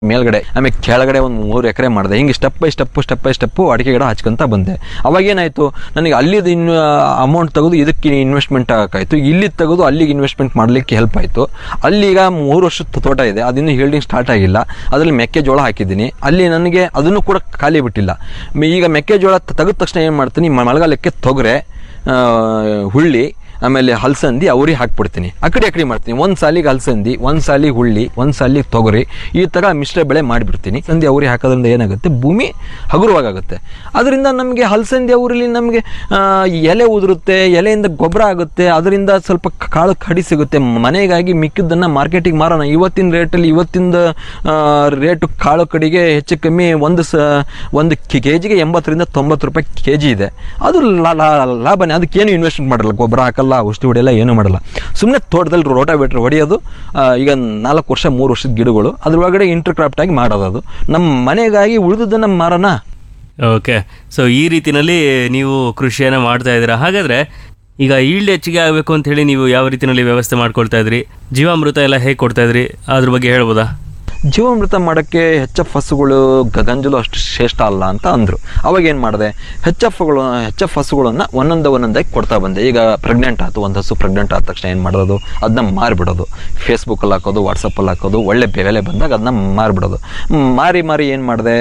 ಮೇಲ್ಗಡೆ ಆಮೇಲೆ ಕೆಳಗಡೆ ಒಂದು ಮೂರು ಎಕರೆ ಮಾಡಿದೆ ಹಿಂಗೆ step by step step by step ಅಡಿಕೆ ಗಿಡ ಹಚ್ಕೊಂತ ಬಂದೆ ಅವಾಗ ಏನಾಯ್ತು ನನಗೆ ಅಲ್ಲಿದ್ದು ಇನ್ನು ಅಮೌಂಟ್ ತೆಗೆದು ಇದಕ್ಕೆ ಇನ್ವೆಸ್ಟ್ಮೆಂಟ್ ಆಗಾಯ್ತು ಇಲ್ಲಿ ತೆಗೆದು ಅಲ್ಲಿಗೆ ಇನ್ವೆಸ್ಟ್ಮೆಂಟ್ ಮಾಡಲಿಕ್ಕೆ ಹೆಲ್ಪ್ ಆಯಿತು ಅಲ್ಲಿಗ ಮೂರು ವರ್ಷದ ತೋಟ ಇದೆ ಅದಿನ್ನು ಹಿಲ್ಡಿಂಗ್ ಸ್ಟಾರ್ಟ್ ಆಗಿಲ್ಲ ಅದರಲ್ಲಿ ಮೆಕ್ಕೆಜೋಳ ಹಾಕಿದ್ದೀನಿ ಅಲ್ಲಿ ನನಗೆ ಅದನ್ನು ಕೂಡ ಖಾಲಿ ಬಿಟ್ಟಿಲ್ಲ ಮ- ಈಗ ಮೆಕ್ಕೆಜೋಳ ತೆಗೆದ ತಕ್ಷಣ ಏನು ಮಾಡ್ತೀನಿ ಮ- ಮಳೆಗಾಲಕ್ಕೆ ತೊಗರೆ ಆ, ಹುಳ್ಳಿ ಆಮೇಲೆ ಹಲಸಂದಿ ಅವ್ರಿಗೆ ಹಾಕ್ಬಿಡ್ತೀನಿ ಆ ಕಡೆ ಆ ಕಡೆ ಮಾಡ್ತೀನಿ ಒಂದು ಸಾಲಿಗೆ ಹಲಸಂದಿ ಒಂದು ಸಾಲಿಗೆ ಹುಳ್ಳಿ ಒಂದು ಸಾಲಿಗೆ ತೊಗರಿ ಈ ಥರ ಮಿಶ್ರ ಬೆಳೆ ಮಾಡಿಬಿಡ್ತೀನಿ ಸಂದಿ ಅವ್ರಿಗೆ ಹಾಕೋದ್ರಿಂದ ಏನಾಗುತ್ತೆ ಭೂಮಿ ಹಗುರವಾಗುತ್ತೆ ಅದರಿಂದ ನಮಗೆ ಹಲಸಂದಿ ಅವರಲ್ಲಿ ನಮಗೆ ಎಲೆ ಉದುರುತ್ತೆ ಎಲೆಯಿಂದ ಗೊಬ್ಬರ ಆಗುತ್ತೆ ಅದರಿಂದ ಸ್ವಲ್ಪ ಕಾಳು ಕಡಿ ಸಿಗುತ್ತೆ ಮನೆಗಾಗಿ ಮಿಕ್ಕಿದ್ದನ್ನು ಮಾರ್ಕೆಟಿಗೆ ಮಾರೋಣ ಇವತ್ತಿನ ರೇಟಲ್ಲಿ ಇವತ್ತಿಂದ ರೇಟು ಕಾಳು ಕಡಿಗೆ ಹೆಚ್ಚು ಕಮ್ಮಿ ಒಂದು ಸ ಒಂದು ಕೆ ಜಿಗೆ ಎಂಬತ್ತರಿಂದ ತೊಂಬತ್ತು ರೂಪಾಯಿ ಕೆ ಜಿ ಇದೆ ಅದು ಲಾ- ಲಾ- ಲಾಭನೇ ಅದಕ್ಕೇನು ಇನ್ವೆಸ್ಟ್ಮೆಂಟ್ ಮಾಡಲ್ಲ ಗೊಬ್ಬರ ಹಾಕಲ್ಲ ಔಷಧಿ ಹೊಡೆಯಲ್ಲ ಏನೂ ಮಾಡಲ್ಲ ಸುಮ್ಮನೆ ತೋಟದಲ್ಲಿ ರೋಟಾವೇಟ್ರ್ ಹೊಡೆಯೋದು ಆ, ಈಗ ನಾಲ್ಕು ವರ್ಷ ಮೂರು ವರ್ಷದ ಗಿಡಗಳು ಅದ್ರೊಳಗಡೆ ಇಂಟರ್ ಕ್ರಾಫ್ಟ್ ಆಗಿ ಮಾಡೋದು ಅದು ನಮ್ಮ ಮನೆಗಾಗಿ ಉಳಿದದನ್ನು ಮಾರೋಣ ಓಕೆ ಸೊ ಈ ರೀತಿನಲ್ಲಿ ನೀವು ಕೃಷಿಯನ್ನು ಮಾಡ್ತಾ ಇದ್ದೀರಾ ಹಾಗಾದ್ರೆ ಈಗ ಈಲ್ಡ್ ಹೆಚ್ಚಿಗೆ ಆಗಬೇಕು ಅಂತ ಹೇಳಿ ನೀವು ಯಾವ ರೀತಿನಲ್ಲಿ ವ್ಯವಸ್ಥೆ ಮಾಡ್ಕೊಳ್ತಾ ಇದ್ರಿ ಜೀವಾಮೃತ ಎಲ್ಲ ಹೇಗೆ ಕೊಡ್ತಾ ಇದ್ರಿ ಅದ್ರ ಬಗ್ಗೆ ಹೇಳ್ಬೋದಾ ಜೀವಾಮೃತ ಮಾಡೋಕ್ಕೆ ಹೆಚ್ ಎಫ್ ಹಸುಗಳು ಗಗಂಜಲು ಅಷ್ಟು ಶ್ರೇಷ್ಠ ಅಲ್ಲ ಅಂತ ಅಂದರು ಅವಾಗ ಏನು ಮಾಡಿದೆ ಹೆಚ್ ಎಫ್ಗಳು ಹೆಚ್ ಎಫ್ ಹಸುಗಳನ್ನು ಒಂದೊಂದು ಒಂದೊಂದಾಗಿ ಕೊಡ್ತಾ ಬಂದೆ ಈಗ ಪ್ರೆಗ್ನೆಂಟ್ ಆಯ್ತು ಒಂದು ಹಸು ಪ್ರೆಗ್ನೆಂಟ್ ಆದ ತಕ್ಷಣ ಏನು ಮಾಡೋದು ಅದನ್ನ ಮಾರಿಬಿಡೋದು ಫೇಸ್ಬುಕ್ಕಲ್ಲಿ ಹಾಕೋದು ವಾಟ್ಸಪ್ಪಲ್ಲಿ ಹಾಕೋದು ಒಳ್ಳೆ ಬೆಲೆ ಬಂದಾಗ ಅದನ್ನ ಮಾರಿಬಿಡೋದು ಮಾರಿ ಮಾರಿ ಏನು ಮಾಡಿದೆ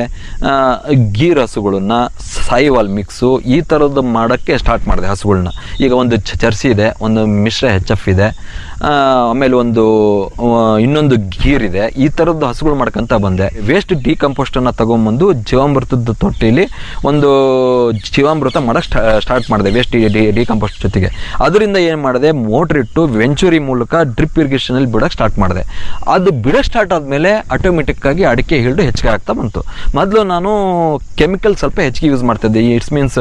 ಗೀರ್ ಹಸುಗಳನ್ನ ಸಾಯಿವಾಲ್ ಮಿಕ್ಸು ಈ ಥರದ್ದು ಮಾಡೋಕ್ಕೆ ಸ್ಟಾರ್ಟ್ ಮಾಡಿದೆ ಹಸುಗಳನ್ನ ಈಗ ಒಂದು ಚ- ಜರ್ಸಿ ಇದೆ ಒಂದು ಮಿಶ್ರ ಹೆಚ್ ಎಫ್ ಇದೆ ಆ, ಆಮೇಲೆ ಒಂದು ಆ, ಇನ್ನೊಂದು ಗೀರ್ ಇದೆ ಈ ಥರದ್ದು ಹಸುಗಳು ಮಾಡ್ಕೊಂತ ಬಂದೆ ವೇಸ್ಟ್ ಡಿಕಂಪೋಸ್ಟನ್ನು ತಗೊಂಬಂದು ಜೀವಾಮೃತದ ತೊಟ್ಟಿಲಿ ಒಂದು ಜೀವಾಮೃತ ಮಾಡೋಕ್ಕೆ ಸ್ಟಾರ್ಟ್ ಮಾಡಿದೆ ವೇಸ್ಟ್ ಡಿ ಡಿಕಂಪೋಸ್ಟ್ ಜೊತೆಗೆ ಅದರಿಂದ ಏನು ಮಾಡಿದೆ ಮೋಟ್ರ್ ಇಟ್ಟು ವೆಂಚುರಿ ಮೂಲಕ ಡ್ರಿಪ್ ಇರಿಗೇಷನಲ್ಲಿ ಬಿಡೋಕ್ಕೆ ಸ್ಟಾರ್ಟ್ ಮಾಡಿದೆ ಅದು ಬಿಡೋಕ್ಕೆ ಸ್ಟಾರ್ಟ್ ಆದಮೇಲೆ ಆಟೋಮೆಟಿಕ್ ಆಗಿ ಅಡಿಕೆ ಹಿಲ್ಡು ಹೆಚ್ಚಿಗೆ ಆಗ್ತಾ ಬಂತು ಮೊದಲು ನಾನು ಕೆಮಿಕಲ್ ಸ್ವಲ್ಪ ಹೆಚ್ಚಿಗೆ ಯೂಸ್ ಮಾಡ್ತಿದ್ದೆ it's means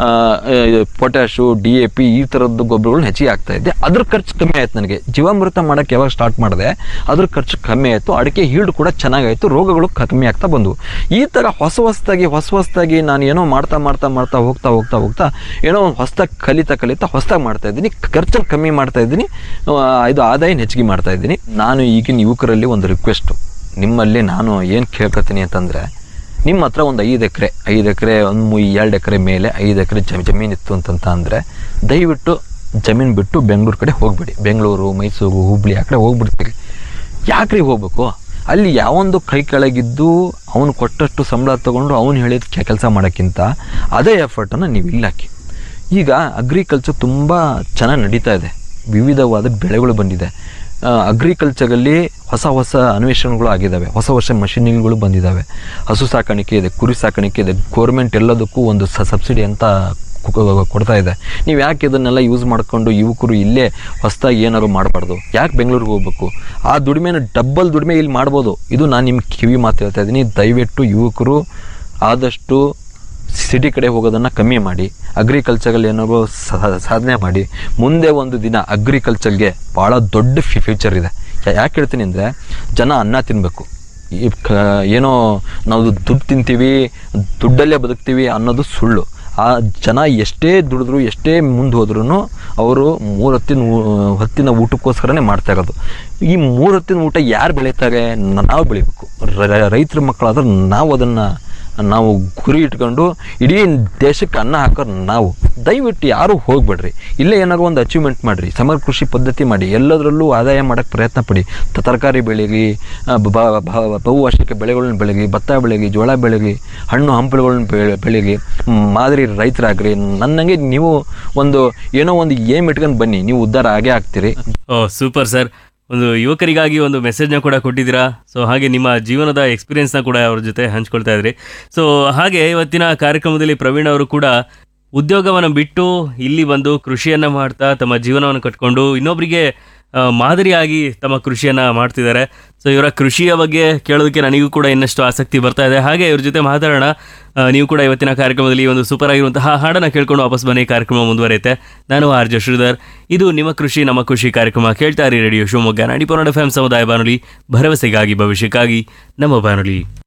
potash D A P ಈ ಥರದ್ದು ಗೊಬ್ಬರಗಳನ್ನ ಹೆಚ್ಚಿಗೆ ಆಗ್ತಾ ಇದ್ದೆ ಅದ್ರ ಖರ್ಚು ಕಮ್ಮಿ ಆಯ್ತು ನನಗೆ ಜೀವಾಮೃತ ಮಾಡೋಕ್ಕೆ ಯಾವಾಗ ಸ್ಟಾರ್ಟ್ ಮಾಡಿದೆ ಅದ್ರ ಖರ್ಚು ಕಮ್ಮಿ ಆಯಿತು ಅಡಿಕೆ ಹೀಲ್ಡ್ ಕೂಡ ಚೆನ್ನಾಗಾಯಿತು ರೋಗಗಳು ಕಮ್ಮಿ ಆಗ್ತಾ ಬಂದವು ಈ ಥರ ಹೊಸ ಹೊಸದಾಗಿ ಹೊಸ ಹೊಸದಾಗಿ ನಾನು ಏನೋ ಮಾಡ್ತಾ ಮಾಡ್ತಾ ಮಾಡ್ತಾ ಹೋಗ್ತಾ ಹೋಗ್ತಾ ಹೋಗ್ತಾ ಏನೋ ಒಂದು ಹೊಸ್ದಾಗಿ ಕಲಿತಾ ಕಲಿತಾ ಹೊಸ್ದಾಗಿ ಮಾಡ್ತಾ ಇದ್ದೀನಿ ಖರ್ಚನ್ನು ಕಮ್ಮಿ ಮಾಡ್ತಾ ಇದ್ದೀನಿ ಆ, ಇದು ಆದಾಯ ಹೆಚ್ಚಿಗೆ ಮಾಡ್ತಾ ಇದ್ದೀನಿ ನಾನು ಈಗಿನ ಯುವಕರಲ್ಲಿ ಒಂದು ರಿಕ್ವೆಸ್ಟು ನಿಮ್ಮಲ್ಲಿ ನಾನು ಏನು ಕೇಳ್ಕೊತೀನಿ ಅಂತಂದರೆ ನಿಮ್ಮ ಹತ್ರ ಒಂದು ಐದು ಎಕರೆ ಐದು ಎಕರೆ ಒಂದು ಮು ಎರಡು ಎಕರೆ ಮೇಲೆ ಐದು ಎಕರೆ ಜಮೀ ಜಮೀನಿತ್ತು ಅಂತಂತ ಅಂದರೆ ದಯವಿಟ್ಟು ಜಮೀನು ಬಿಟ್ಟು ಬೆಂಗಳೂರು ಕಡೆ ಹೋಗ್ಬೇಡಿ ಬೆಂಗಳೂರು ಮೈಸೂರು ಹುಬ್ಳಿ ಆ ಕಡೆ ಹೋಗ್ಬಿಡ್ತೀರಿ ಯಾಕ್ರಿ ಹೋಗ್ಬೇಕು ಅಲ್ಲಿ ಯಾವೊಂದು ಕೈ ಕೆಳಗಿದ್ದು ಅವನು ಕೊಟ್ಟಷ್ಟು ಸಂಬಳ ತಗೊಂಡು ಅವನು ಹೇಳಿದ ಕೆಲಸ ಮಾಡೋಕ್ಕಿಂತ ಅದೇ ಎಫರ್ಟನ್ನು ನೀವು ಇಲ್ಲಿ ಹಾಕಿ ಈಗ ಅಗ್ರಿಕಲ್ಚರ್ ತುಂಬ ಚೆನ್ನಾಗಿ ನಡೀತಾ ಇದೆ ವಿವಿಧವಾದ ಬೆಳೆಗಳು ಬಂದಿದೆ ಅಗ್ರಿಕಲ್ಚರಲ್ಲಿ ಹೊಸ ಹೊಸ ಅನ್ವೇಷಣೆಗಳು ಆಗಿದ್ದಾವೆ ಹೊಸ ಹೊಸ ಮಷಿನರಿಗಳು ಬಂದಿದ್ದಾವೆ ಹಸು ಸಾಕಾಣಿಕೆ ಇದೆ ಕುರಿ ಸಾಕಾಣಿಕೆ ಇದೆ ಗೋರ್ಮೆಂಟ್ ಎಲ್ಲದಕ್ಕೂ ಒಂದು ಸ ಸಬ್ಸಿಡಿ ಅಂತ ಕು- ಕು- ಕೊಡ್ತಾ ಇದೆ ನೀವು ಯಾಕೆ ಇದನ್ನೆಲ್ಲ ಯೂಸ್ ಮಾಡ್ಕೊಂಡು ಯುವಕರು ಇಲ್ಲೇ ಹೊಸದಾಗಿ ಏನಾದ್ರು ಮಾಡಬಾರ್ದು ಯಾಕೆ ಬೆಂಗಳೂರಿಗೆ ಹೋಗ್ಬೇಕು ಆ ದುಡಿಮೆನ ಡಬ್ಬಲ್ ದುಡಿಮೆ ಇಲ್ಲಿ ಮಾಡ್ಬೋದು ಇದು ನಾನು ನಿಮ್ಮ ಕಿವಿ ಮಾತು ಹೇಳ್ತಾ ಇದ್ದೀನಿ ದಯವಿಟ್ಟು ಯುವಕರು ಆದಷ್ಟು ಸಿಟಿ ಕಡೆ ಹೋಗೋದನ್ನು ಕಮ್ಮಿ ಮಾಡಿ ಅಗ್ರಿಕಲ್ಚರಲ್ಲಿ ಏನಾದ್ರು ಸಾ- ಸಾಧನೆ ಮಾಡಿ ಮುಂದೆ ಒಂದು ದಿನ ಅಗ್ರಿಕಲ್ಚರ್ಗೆ ಭಾಳ ದೊಡ್ಡ ಫ್ಯೂಚರ್ ಇದೆ ಯಾ- ಯಾಕೆ ಹೇಳ್ತೀನಿ ಅಂದರೆ ಜನ ಅನ್ನ ತಿನ್ನಬೇಕು ಈ ಕ ಏನೋ ನಾವು ದುಡ್ಡು ತಿಂತೀವಿ ದುಡ್ಡಲ್ಲೇ ಬದುಕ್ತೀವಿ ಅನ್ನೋದು ಸುಳ್ಳು ಆ ಜನ ಎಷ್ಟೇ ದುಡಿದ್ರು ಎಷ್ಟೇ ಮುಂದೆ ಹೋದ್ರೂ ಅವರು ಮೂರು ಹೊತ್ತಿನ ಊ- ಹೊತ್ತಿನ ಊಟಕ್ಕೋಸ್ಕರನೇ ಮಾಡ್ತಾ ಇರೋದು ಈ ಮೂರು ಹೊತ್ತಿನ ಊಟ ಯಾರು ಬೆಳೀತಾರೆ ನಾವು ಬೆಳಿಬೇಕು ರೈತರ ಮಕ್ಕಳಾದ್ರೆ ನಾವು ಅದನ್ನು ನಾವು ಗುರಿ ಇಟ್ಕೊಂಡು ಇಡೀ ದೇಶಕ್ಕೆ ಅನ್ನ ಹಾಕೋರು ನಾವು ದಯವಿಟ್ಟು ಯಾರು ಹೋಗ್ಬೇಡ್ರಿ ಇಲ್ಲೇ ಏನಾದ್ರು ಒಂದು ಅಚೀವ್ಮೆಂಟ್ ಮಾಡಿರಿ ಸಮಗ್ರ ಕೃಷಿ ಪದ್ಧತಿ ಮಾಡಿ ಎಲ್ಲದರಲ್ಲೂ ಆದಾಯ ಮಾಡೋಕ್ಕೆ ಪ್ರಯತ್ನ ಪಡಿ ತ- ತರಕಾರಿ ಬೆಳೀರಿ ಆ, ಬ- ಬ- ಬ- ಬಹುವಾರ್ಷಿಕ ಬೆಳೆಗಳನ್ನ ಬೆಳೀರಿ ಭತ್ತ ಬೆಳೀರಿ ಜೋಳ ಬೆಳೀರಿ ಹಣ್ಣು ಹಂಪಲುಗಳನ್ನ ಬೆಳೆ- ಬೆಳೀರಿ ಮ್, ಮಾದರಿ ರೈತರಾಗ್ರಿ ನನ್ನಂಗೆ ನೀವು ಒಂದು ಏನೋ ಒಂದು ಏಮ್ ಇಟ್ಕೊಂಡು ಬನ್ನಿ ನೀವು ಉದ್ಧಾರ ಆಗೇ ಆಗ್ತೀರಿ ಓ ಸೂಪರ್ ಸರ್ ಒಂದು ಯುವಕರಿಗಾಗಿ ಒಂದು ಮೆಸೇಜ್ನ ಕೂಡ ಕೊಟ್ಟಿದ್ದೀರಾ ಸೊ ಹಾಗೆ ನಿಮ್ಮ ಜೀವನದ ಎಕ್ಸ್ಪೀರಿಯನ್ಸ್ನ ಕೂಡ ಅವ್ರ ಜೊತೆ ಹಂಚ್ಕೊಳ್ತಾ ಇದ್ರಿ ಸೊ ಹಾಗೆ ಇವತ್ತಿನ ಕಾರ್ಯಕ್ರಮದಲ್ಲಿ ಪ್ರವೀಣ್ ಅವರು ಕೂಡ ಉದ್ಯೋಗವನ್ನು ಬಿಟ್ಟು ಇಲ್ಲಿ ಬಂದು ಕೃಷಿಯನ್ನ ಮಾಡ್ತಾ ತಮ್ಮ ಜೀವನವನ್ನು ಕಟ್ಕೊಂಡು ಇನ್ನೊಬ್ಬರಿಗೆ ಆ, ಮಾದರಿಯಾಗಿ ತಮ್ಮ ಕೃಷಿಯನ್ನ ಮಾಡ್ತಿದ್ದಾರೆ ಸೊ ಇವರ ಕೃಷಿಯ ಬಗ್ಗೆ ಕೇಳೋದಕ್ಕೆ ನನಗೂ ಕೂಡ ಇನ್ನಷ್ಟು ಆಸಕ್ತಿ ಬರ್ತಾ ಇದೆ ಹಾಗೆ ಇವ್ರ ಜೊತೆ ಮಾತಾಡೋಣ ಆ, ನೀವು ಕೂಡ ಇವತ್ತಿನ ಕಾರ್ಯಕ್ರಮದಲ್ಲಿ ಈ ಒಂದು ಸೂಪರ್ ಆಗಿರುವಂತಹ ಹಾಡನ್ನ ಕೇಳ್ಕೊಂಡು ವಾಪಸ್ ಬನ್ನಿ ಕಾರ್ಯಕ್ರಮ ಮುಂದುವರಿಯುತ್ತೆ ನಾನು ಆರ್ ಜೆ ಶ್ರೀಧರ್ ಇದು ನಿಮ್ಮ ಕೃಷಿ ನಮ್ಮ ಕೃಷಿ ಕಾರ್ಯಕ್ರಮ ಕೇಳ್ತಾ ಇರಿ ರೇಡಿಯೋ ಶಿವಮೊಗ್ಗ ನಾಡಿ ಪೊನ್ನಡ ಎಫ್ ಸಮುದಾಯ ಬಾನುಲಿ ಭರವಸೆಗಾಗಿ ಭವಿಷ್ಯಕ್ಕಾಗಿ ನಮ್ಮ ಬಾನುಲಿ